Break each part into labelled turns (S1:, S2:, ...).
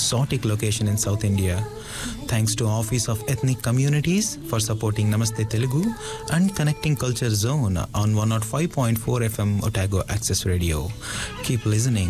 S1: exotic location in South India. Thanks to Office of Ethnic Communities for supporting Namaste Telugu and connecting Culture Zone on 105.4 FM Otago Access Radio. Keep listening.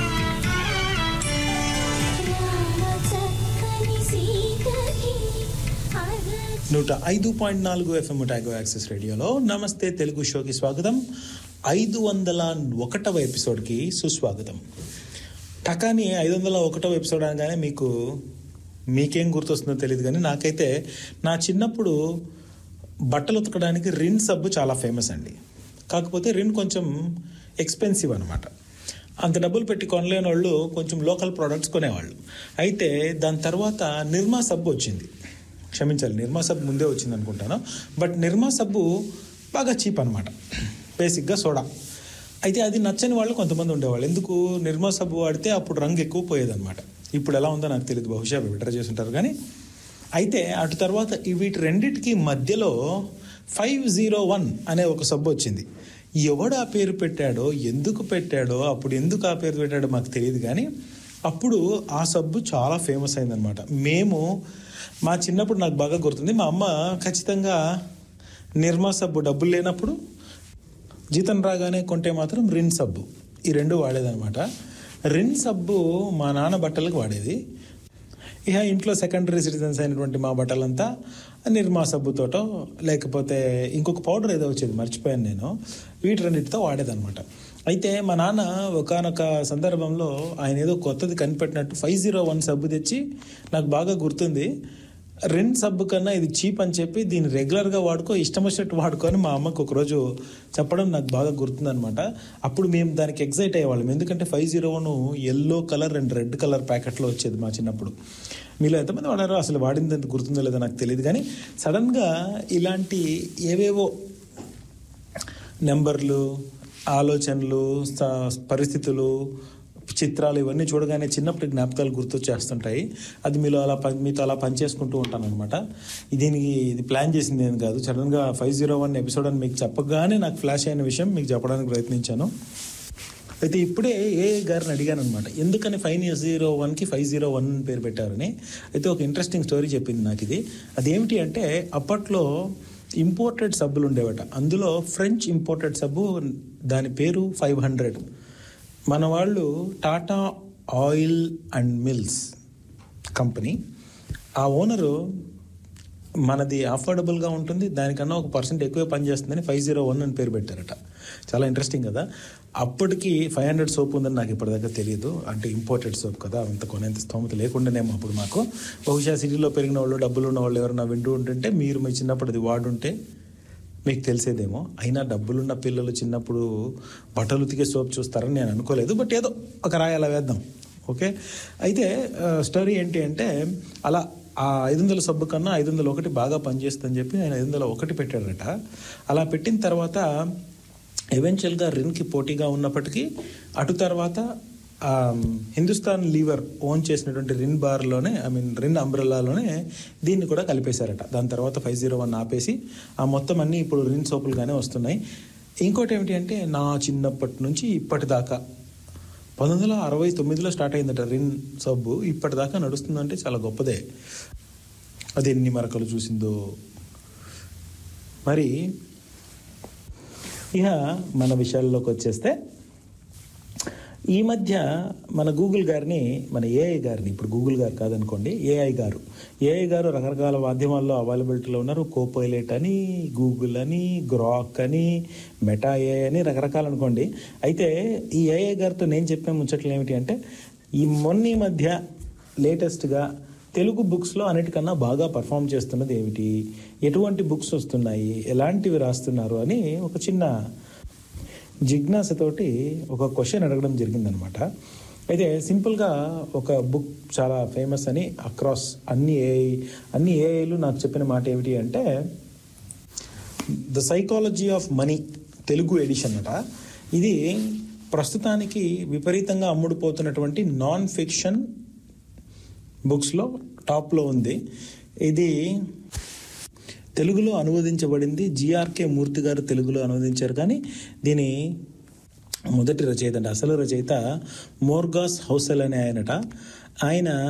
S1: నూట ఐదు point నాలుగు FM టాగో access రేడియోలో నమస్తే తెలుగు షోకి స్వాగతం ఐదు వందల ఒకటవ ఎపిసోడ్కి సుస్వాగతం టకాని ఐదు వందల ఒకటవ ఎపిసోడ్ అనగానే మీకు మీకేం గుర్తొస్తుందో తెలియదు కానీ నాకైతే నా చిన్నప్పుడు బట్టలు ఉతకడానికి రిన్ సబ్బు చాలా ఫేమస్ అండి కాకపోతే రిన్ కొంచెం ఎక్స్పెన్సివ్ అనమాట అంత డబ్బులు పెట్టి కొనలేని వాళ్ళు కొంచెం లోకల్ ప్రోడక్ట్స్ కొనేవాళ్ళు అయితే దాని తర్వాత నిర్మా సబ్బు వచ్చింది క్షమించాలి నిర్మా సబ్బు ముందే వచ్చింది అనుకుంటాను బట్ నిర్మా సబ్బు బాగా చీప్ అనమాట బేసిక్గా సోడా అయితే అది నచ్చని వాళ్ళు కొంతమంది ఉండేవాళ్ళు ఎందుకు నిర్మా సబ్బు వాడితే అప్పుడు రంగు ఎక్కువ పోయేదన్నమాట ఇప్పుడు ఎలా ఉందో నాకు తెలియదు బహుశా బెటర్ చేసి ఉంటారు కానీ అయితే అటు తర్వాత ఈ వీటి రెండిటికి మధ్యలో ఫైవ్ జీరో వన్ అనే ఒక సబ్బు వచ్చింది ఎవడు ఆ పేరు పెట్టాడో ఎందుకు పెట్టాడో అప్పుడు ఎందుకు ఆ పేరు పెట్టాడో మాకు తెలియదు కానీ అప్పుడు ఆ సబ్బు చాలా ఫేమస్ అయిందనమాట మేము మా చిన్నప్పుడు నాకు బాగా గుర్తుంది మా అమ్మ ఖచ్చితంగా నిర్మా సబ్బు డబ్బులు లేనప్పుడు జీతం రాగానే కొంటే మాత్రం రిన్ సబ్బు ఈ రెండు వాడేదన్నమాట రిన్ సబ్బు మా నాన్న బట్టలకు వాడేది ఇక ఇంట్లో సెకండరీ సిటిజన్స్ అయినటువంటి మా బట్టలంతా నిర్మా సబ్బుతోటో లేకపోతే ఇంకొక పౌడర్ ఏదో వచ్చేది మర్చిపోయాను నేను వీటి రెండింటితో వాడేదన్నమాట అయితే మా నాన్న ఒకనొక సందర్భంలో ఆయన ఏదో కొత్తది కనిపెట్టినట్టు ఫైవ్ జీరో వన్ సబ్బు తెచ్చి నాకు బాగా గుర్తుంది రెండు సబ్బు కన్నా ఇది చీప్ అని చెప్పి దీన్ని రెగ్యులర్గా వాడుకో ఇష్టం వచ్చినట్టు వాడుకో అని మా అమ్మకు ఒకరోజు చెప్పడం నాకు బాగా గుర్తుందనమాట అప్పుడు మేము దానికి ఎగ్జైట్ అయ్యేవాళ్ళం ఎందుకంటే five zero one yellow colour and red colour ప్యాకెట్లో వచ్చేది మా చిన్నప్పుడు మీలో ఎంతమంది వాడారో అసలు వాడింది ఎంత గుర్తుందో లేదో నాకు తెలియదు కానీ సడన్గా ఇలాంటి ఏవేవో నెంబర్లు ఆలోచనలు స- పరిస్థితులు చిత్రాలు ఇవన్నీ చూడగానే చిన్నప్పటి జ్ఞాపకాలు గుర్తొచ్చేస్తుంటాయి అది మీలో అలా పని మీతో అలా పనిచేసుకుంటూ ఉంటాను అనమాట దీనికి ఇది ప్లాన్ చేసింది ఏం కాదు సడన్గా ఫైవ్ జీరో వన్ ఎపిసోడ్ అని మీకు చెప్పగానే నాకు ఫ్లాష్ అయిన విషయం మీకు చెప్పడానికి ప్రయత్నించాను అయితే ఇప్పుడే ఏ గారిని అడిగాను అనమాట ఎందుకని ఫైవ్ జీరో వన్కి ఫైవ్ జీరో వన్ పేరు పెట్టారని అయితే ఒక ఇంట్రెస్టింగ్ స్టోరీ చెప్పింది నాకు ఇది అదేమిటి అంటే అప్పట్లో ఇంపోర్టెడ్ సబ్బులు ఉండేవట అందులో ఫ్రెంచ్ ఇంపోర్టెడ్ సబ్బు దాని పేరు ఫైవ్ హండ్రెడ్ మన వాళ్ళు Tata oil and mills company ఆ ఓనరు మనది అఫోర్డబుల్గా ఉంటుంది దానికన్నా ఒక పర్సెంట్ ఎక్కువే పనిచేస్తుందని ఫైవ్ జీరో వన్ అని పేరు పెట్టారట చాలా ఇంట్రెస్టింగ్ కదా అప్పటికి ఫైవ్ హండ్రెడ్ సోప్ ఉందని నాకు ఇప్పటిదాకా తెలియదు అంటే ఇంపోర్టెడ్ సోప్ కదా అంత కొనేంత స్తోమత లేకుండానేమో అప్పుడు మాకు బహుశా సిటీలో పెరిగిన వాళ్ళు డబ్బులు ఉన్న వాళ్ళు ఎవరైనా వింటూ ఉంటుంటే మీరు మీ చిన్నప్పుడు అది వాడుంటే మీకు తెలిసేదేమో అయినా డబ్బులున్న పిల్లలు చిన్నప్పుడు బట్టలు ఉతికే సోప్ చూస్తారని నేను అనుకోలేదు బట్ ఏదో ఒక రాయి అలా వేద్దాం ఓకే అయితే స్టోరీ ఏంటి అంటే అలా ఆ ఐదు వందల సబ్బు కన్నా ఐదు వందల ఒకటి బాగా పనిచేస్తుందని చెప్పి ఆయన ఐదు వందల ఒకటి పెట్టాడట అలా పెట్టిన తర్వాత ఎవెన్చువల్గా రిన్కి పోటీగా ఉన్నప్పటికీ అటు తర్వాత ఆ, హిందుస్థాన్ లీవర్ ఓన్ చేసినటువంటి రిన్ బార్లోనే ఐ మీన్ రిన్ అంబ్రెల్లాలోనే దీన్ని కూడా కలిపేశారట దాని తర్వాత ఫైవ్ జీరో వన్ ఆపేసి ఆ మొత్తం అన్నీ ఇప్పుడు రిన్ సోపులుగానే వస్తున్నాయి ఇంకోటి ఏమిటి అంటే నా చిన్నప్పటి నుంచి ఇప్పటిదాకా పంతొమ్మిది వందల అరవై తొమ్మిదిలో స్టార్ట్ అయిందట రిన్ సబ్బు ఇప్పటిదాకా నడుస్తుందంటే చాలా గొప్పదే అది ఎన్ని మరకలు చూసిందో మరి ఇక మన విషయాల్లోకి వచ్చేస్తే ఈ మధ్య మన గూగుల్ గారిని మన ఏఐ గారిని ఇప్పుడు గూగుల్ గారు కాదనుకోండి ఏఐ గారు ఏఐ గారు రకరకాల మాధ్యమాల్లో అవైలబిలిటీలో ఉన్నారు కోపైలెట్ అని గూగుల్ అని గ్రాక్ అని మెటా ఏఐ అని రకరకాలు అనుకోండి అయితే ఈ ఏఐ గారితో నేను చెప్పే ముచ్చట్లు ఏమిటి అంటే ఈ మొన్న ఈ మధ్య లేటెస్ట్గా తెలుగు బుక్స్లో అన్నిటికన్నా బాగా పర్ఫామ్ చేస్తున్నది ఏమిటి ఎటువంటి బుక్స్ వస్తున్నాయి ఎలాంటివి రాస్తున్నారు అని ఒక చిన్న జిజ్ఞాసతోటి ఒక క్వశ్చన్ అడగడం జరిగిందనమాట అయితే సింపుల్గా ఒక బుక్ చాలా ఫేమస్ అని అక్రాస్ అన్ని ఏఐ అన్ని ఏఐలు నాకు చెప్పిన మాట ఏమిటి అంటే the psychology of money Telugu edition అట ఇది ప్రస్తుతానికి విపరీతంగా అమ్ముడుపోతున్నటువంటి నాన్ ఫిక్షన్ బుక్స్లో టాప్లో ఉంది ఇది తెలుగులో అనువదించబడింది జిఆర్కే మూర్తి గారు తెలుగులో అనువదించారు కానీ దీని మొదటి రచయిత అంటే అసలు రచయిత మోర్గాస్ హౌసెల్ అనే ఆయనట ఆయన